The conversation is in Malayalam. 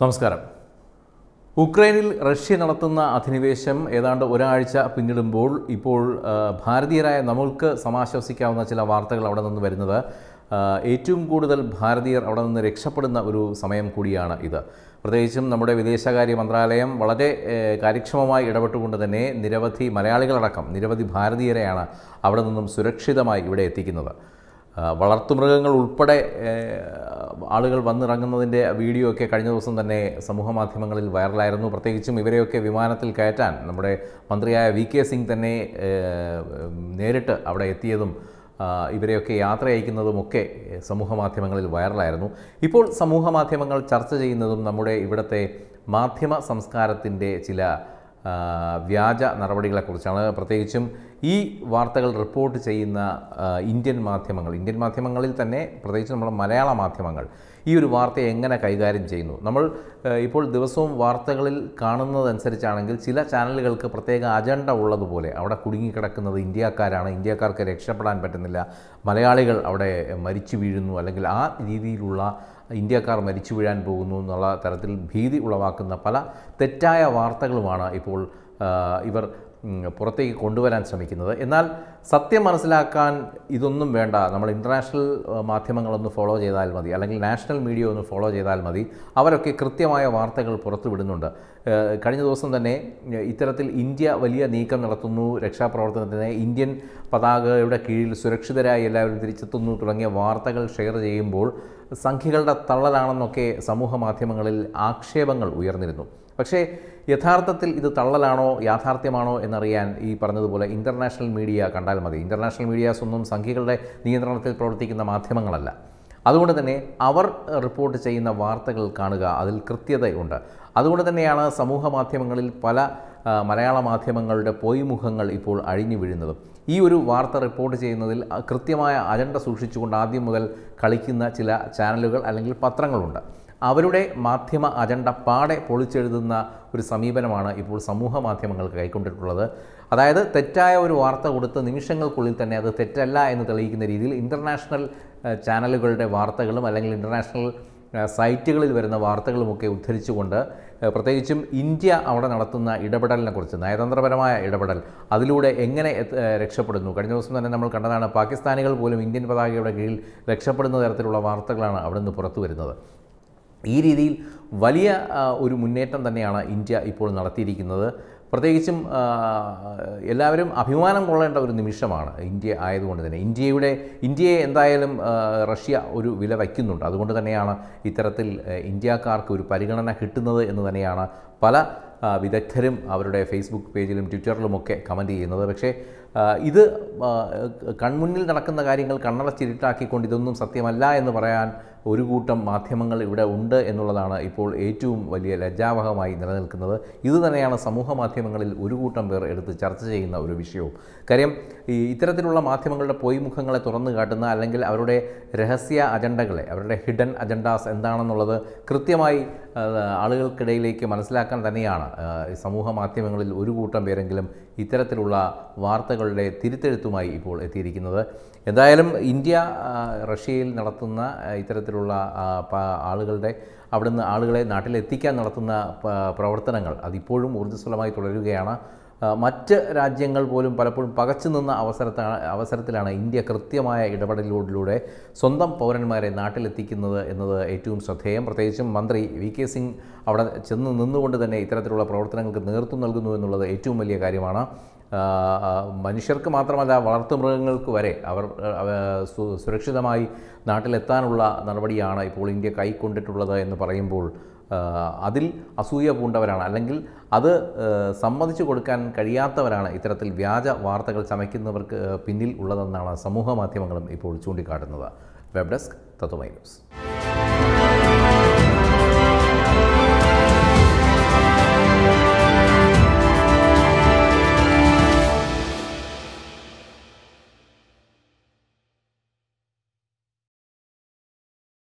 നമസ്കാരം ഉക്രൈനിൽ റഷ്യ നടത്തുന്ന അധിനിവേശം ഏതാണ്ട് ഒരാഴ്ച പിന്നിടുമ്പോൾ ഇപ്പോൾ ആ, ഭാരതീയരായ നമുക്ക് സമാശ്വസിക്കാവുന്ന ചില വാർത്തകൾ അവിടെ നിന്ന് വരുന്നത് ആ, ഏറ്റവും കൂടുതൽ ഭാരതീയർ അവിടെ നിന്ന് രക്ഷപ്പെടുന്ന ഒരു സമയം കൂടിയാണ് ഇത് പ്രത്യേകിച്ചും നമ്മുടെ വിദേശകാര്യ മന്ത്രാലയം വളരെ ഏ, കാര്യക്ഷമമായി ഇടപെട്ടുകൊണ്ട് തന്നെ നിരവധി മലയാളികളടക്കം നിരവധി ഭാരതീയരെയാണ് അവിടെ നിന്നും സുരക്ഷിതമായി ഇവിടെ എത്തിക്കുന്നത് ആ, വളർത്തുമൃഗങ്ങൾ ഉൾപ്പെടെ ഏഹ്, ആളുകൾ വന്നിറങ്ങുന്നതിൻ്റെ വീഡിയോ ഒക്കെ കഴിഞ്ഞ ദിവസം തന്നെ സമൂഹ മാധ്യമങ്ങളിൽ വൈറലായിരുന്നു പ്രത്യേകിച്ചും ഇവരെയൊക്കെ വിമാനത്തിൽ കയറ്റാൻ നമ്മുടെ മന്ത്രിയായ വി കെ സിംഗ് തന്നെ ഏഹ്, നേരിട്ട് അവിടെ എത്തിയതും ആ, ഇവരെയൊക്കെ യാത്ര അയക്കുന്നതുമൊക്കെ സമൂഹ മാധ്യമങ്ങളിൽ വൈറലായിരുന്നു ഇപ്പോൾ സമൂഹ മാധ്യമങ്ങൾ ചർച്ച ചെയ്യുന്നതും നമ്മുടെ ഇവിടുത്തെ മാധ്യമ സംസ്കാരത്തിൻ്റെ ചില ആ, വ്യാജ നടപടികളെക്കുറിച്ചാണ് പ്രത്യേകിച്ചും ഈ വാർത്തകൾ റിപ്പോർട്ട് ചെയ്യുന്ന ആ, ഇന്ത്യൻ മാധ്യമങ്ങൾ ഇന്ത്യൻ മാധ്യമങ്ങളിൽ തന്നെ പ്രത്യേകിച്ച് നമ്മുടെ മലയാള മാധ്യമങ്ങൾ ഈ ഒരു വാർത്തയെ എങ്ങനെ കൈകാര്യം ചെയ്യുന്നു നമ്മൾ ആ, ഇപ്പോൾ ദിവസവും വാർത്തകളിൽ കാണുന്നതനുസരിച്ചാണെങ്കിൽ ചില ചാനലുകൾക്ക് പ്രത്യേക അജണ്ട ഉള്ളതുപോലെ അവിടെ കുടുങ്ങിക്കിടക്കുന്നത് ഇന്ത്യക്കാരാണ് ഇന്ത്യക്കാർക്ക് രക്ഷപ്പെടാൻ പറ്റുന്നില്ല മലയാളികൾ അവിടെ മരിച്ചു വീഴുന്നു അല്ലെങ്കിൽ ആ രീതിയിലുള്ള ഇന്ത്യക്കാർ മരിച്ചു വീഴാൻ പോകുന്നു എന്നുള്ള തരത്തിൽ ഭീതി ഉളവാക്കുന്ന പല തെറ്റായ വാർത്തകളുമാണ് ഇപ്പോൾ ആ, ഇവർ ഉം, പുറത്തേക്ക് കൊണ്ടുവരാൻ ശ്രമിക്കുന്നത് എന്നാൽ സത്യം മനസ്സിലാക്കാൻ ഇതൊന്നും വേണ്ട നമ്മൾ ഇൻ്റർനാഷണൽ ആ, മാധ്യമങ്ങളൊന്ന് ഫോളോ ചെയ്താൽ മതി അല്ലെങ്കിൽ നാഷണൽ മീഡിയ ഒന്ന് ഫോളോ ചെയ്താൽ മതി അവരൊക്കെ കൃത്യമായ വാർത്തകൾ പുറത്തു വിടുന്നുണ്ട് ആ, കഴിഞ്ഞ ദിവസം തന്നെ ആ, ഇത്തരത്തിൽ ഇന്ത്യ വലിയ നീക്കം നടത്തുന്നു രക്ഷാപ്രവർത്തനത്തിന് ഇന്ത്യൻ പതാകയുടെ കീഴിൽ സുരക്ഷിതരായി എല്ലാവരും തിരിച്ചെത്തുന്നു തുടങ്ങിയ വാർത്തകൾ ഷെയർ ചെയ്യുമ്പോൾ സംഖ്യകളുടെ തള്ളലാണെന്നൊക്കെ സമൂഹ മാധ്യമങ്ങളിൽ ആക്ഷേപങ്ങൾ ഉയർന്നിരുന്നു പക്ഷേ യഥാർത്ഥത്തിൽ ഇത് തള്ളലാണോ യാഥാർത്ഥ്യമാണോ എന്നറിയാൻ ഈ പറഞ്ഞതുപോലെ ഇൻ്റർനാഷണൽ മീഡിയ കണ്ടാൽ മതി ഇൻ്റർനാഷണൽ മീഡിയാസ് ഒന്നും സംഖ്യകളുടെ നിയന്ത്രണത്തിൽ പ്രവർത്തിക്കുന്ന മാധ്യമങ്ങളല്ല അതുകൊണ്ട് തന്നെ അവർ റിപ്പോർട്ട് ചെയ്യുന്ന വാർത്തകൾ കാണുക അതിൽ കൃത്യതയുണ്ട് അതുകൊണ്ട് തന്നെയാണ് സമൂഹ മാധ്യമങ്ങളിൽ പല ആ, മലയാള മാധ്യമങ്ങളുടെ പൊയ്മുഖങ്ങൾ ഇപ്പോൾ അഴിഞ്ഞു വീഴുന്നതും ഈ ഒരു വാർത്ത റിപ്പോർട്ട് ചെയ്യുന്നതിൽ ആ, കൃത്യമായ അജണ്ട സൂക്ഷിച്ചുകൊണ്ട് ആദ്യം മുതൽ കളിക്കുന്ന ചില ചാനലുകൾ അല്ലെങ്കിൽ പത്രങ്ങളുണ്ട് അവരുടെ മാധ്യമ അജണ്ട പാടെ പൊളിച്ചെഴുതുന്ന ഒരു സമീപനമാണ് ഇപ്പോൾ സമൂഹ മാധ്യമങ്ങൾക്ക് കൈക്കൊണ്ടിട്ടുള്ളത് അതായത് തെറ്റായ ഒരു വാർത്ത കൊടുത്ത് നിമിഷങ്ങൾക്കുള്ളിൽ തന്നെ അത് തെറ്റല്ല എന്ന് തെളിയിക്കുന്ന രീതിയിൽ ഇൻ്റർനാഷണൽ ഏഹ്, ചാനലുകളുടെ വാർത്തകളും അല്ലെങ്കിൽ ഇൻ്റർനാഷണൽ ഏഹ്, സൈറ്റുകളിൽ വരുന്ന വാർത്തകളുമൊക്കെ ഉദ്ധരിച്ചുകൊണ്ട് ഏഹ്, പ്രത്യേകിച്ചും ഇന്ത്യ അവിടെ നടത്തുന്ന ഇടപെടലിനെക്കുറിച്ച് നയതന്ത്രപരമായ ഇടപെടൽ അതിലൂടെ എങ്ങനെ എത്ത്- ഏഹ്, രക്ഷപ്പെടുന്നു കഴിഞ്ഞ ദിവസം തന്നെ നമ്മൾ കണ്ടതാണ് പാകിസ്ഥാനികൾ പോലും ഇന്ത്യൻ പതാകയുടെ കീഴിൽ രക്ഷപ്പെടുന്ന തരത്തിലുള്ള വാർത്തകളാണ് അവിടെ നിന്ന് പുറത്തു വരുന്നത് ഈ രീതിയിൽ വലിയ ആ, ഒരു മുന്നേറ്റം തന്നെയാണ് ഇന്ത്യ ഇപ്പോൾ നടത്തിയിരിക്കുന്നത് പ്രത്യേകിച്ചും ആ, എല്ലാവരും അഭിമാനം കൊള്ളേണ്ട ഒരു നിമിഷമാണ് ഇന്ത്യ ആയതുകൊണ്ട് തന്നെ ഇന്ത്യയുടെ ഇന്ത്യയെ എന്തായാലും ആ, റഷ്യ ഒരു വില വയ്ക്കുന്നുണ്ട് അതുകൊണ്ട് തന്നെയാണ് ഇത്തരത്തിൽ ആ, ഇന്ത്യക്കാർക്ക് ഒരു പരിഗണന കിട്ടുന്നത് എന്ന് തന്നെയാണ് പല ആ, വിദഗ്ധരും അവരുടെ ഫേസ്ബുക്ക് പേജിലും ട്വിറ്ററിലുമൊക്കെ കമൻറ്റ് ചെയ്യുന്നത് പക്ഷേ ആ, ഇത് ആ, കൺമുന്നിൽ നടക്കുന്ന കാര്യങ്ങൾ കണ്ണടച്ചിരുട്ടാക്കിക്കൊണ്ട് ഇതൊന്നും സത്യമല്ല എന്ന് പറയാൻ ഒരു കൂട്ടം മാധ്യമങ്ങൾ ഇവിടെ ഉണ്ട് എന്നുള്ളതാണ് ഇപ്പോൾ ഏറ്റവും വലിയ ലജ്ജാവഹമായി നിലനിൽക്കുന്നത് ഇത് തന്നെയാണ് സമൂഹ മാധ്യമങ്ങളിൽ ഒരു കൂട്ടം പേർ എടുത്ത് ചർച്ച ചെയ്യുന്ന ഒരു വിഷയവും കാര്യം ഈ ഇത്തരത്തിലുള്ള മാധ്യമങ്ങളുടെ പൊയ്മുഖങ്ങളെ തുറന്നു കാട്ടുന്ന അല്ലെങ്കിൽ അവരുടെ രഹസ്യ അജണ്ടകളെ അവരുടെ ഹിഡൻ അജണ്ടാസ് എന്താണെന്നുള്ളത് കൃത്യമായി ആ, ആളുകൾക്കിടയിലേക്ക് മനസ്സിലാക്കാൻ തന്നെയാണ് ആ, ഈ സമൂഹ മാധ്യമങ്ങളിൽ ഒരു കൂട്ടം പേരെങ്കിലും ഇത്തരത്തിലുള്ള വാർത്തകളുടെ തിരുത്തെഴുത്തുമായി ഇപ്പോൾ എത്തിയിരിക്കുന്നത് എന്തായാലും ഇന്ത്യ ആ, റഷ്യയിൽ നടത്തുന്ന ആ, ഇത്തരത്തിലുള്ള ആ, പ- ആളുകളുടെ അവിടുന്ന് ആളുകളെ നാട്ടിലെത്തിക്കാൻ നടത്തുന്ന പ- പ്രവർത്തനങ്ങൾ അതിപ്പോഴും ഊർജ്ജസ്വലമായി തുടരുകയാണ് ആ, മറ്റ് രാജ്യങ്ങൾ പോലും പലപ്പോഴും പകച്ചു നിന്ന അവസരത്താണ് അവസരത്തിലാണ് ഇന്ത്യ കൃത്യമായ ഇടപെടലിലൂടെ സ്വന്തം പൗരന്മാരെ നാട്ടിലെത്തിക്കുന്നത് എന്നത് ഏറ്റവും ശ്രദ്ധേയം പ്രത്യേകിച്ചും മന്ത്രി വി കെ സിംഗ് അവിടെ ചെന്ന് നിന്നുകൊണ്ട് തന്നെ ഇത്തരത്തിലുള്ള പ്രവർത്തനങ്ങൾക്ക് നേതൃത്വം നൽകുന്നു എന്നുള്ളത് ഏറ്റവും വലിയ കാര്യമാണ് ആ, ആ, മനുഷ്യർക്ക് മാത്രമല്ല വളർത്തുമൃഗങ്ങൾക്ക് വരെ അവർ അവ, സു- സുരക്ഷിതമായി നാട്ടിലെത്താനുള്ള നടപടിയാണ് ഇപ്പോൾ ഇന്ത്യ കൈക്കൊണ്ടിട്ടുള്ളത് എന്ന് പറയുമ്പോൾ ആ, അതിൽ അസൂയ പൂണ്ടവരാണ് അല്ലെങ്കിൽ അത് ആ, സമ്മതിച്ചു കൊടുക്കാൻ കഴിയാത്തവരാണ് ഇത്തരത്തിൽ വ്യാജ വാർത്തകൾ ചമയ്ക്കുന്നവർക്ക് പിന്നിൽ ഉള്ളതെന്നാണ് സമൂഹ മാധ്യമങ്ങളും ഇപ്പോൾ ചൂണ്ടിക്കാട്ടുന്നത് വെബ് ഡെസ്ക് തത്വമൈ ന്യൂസ്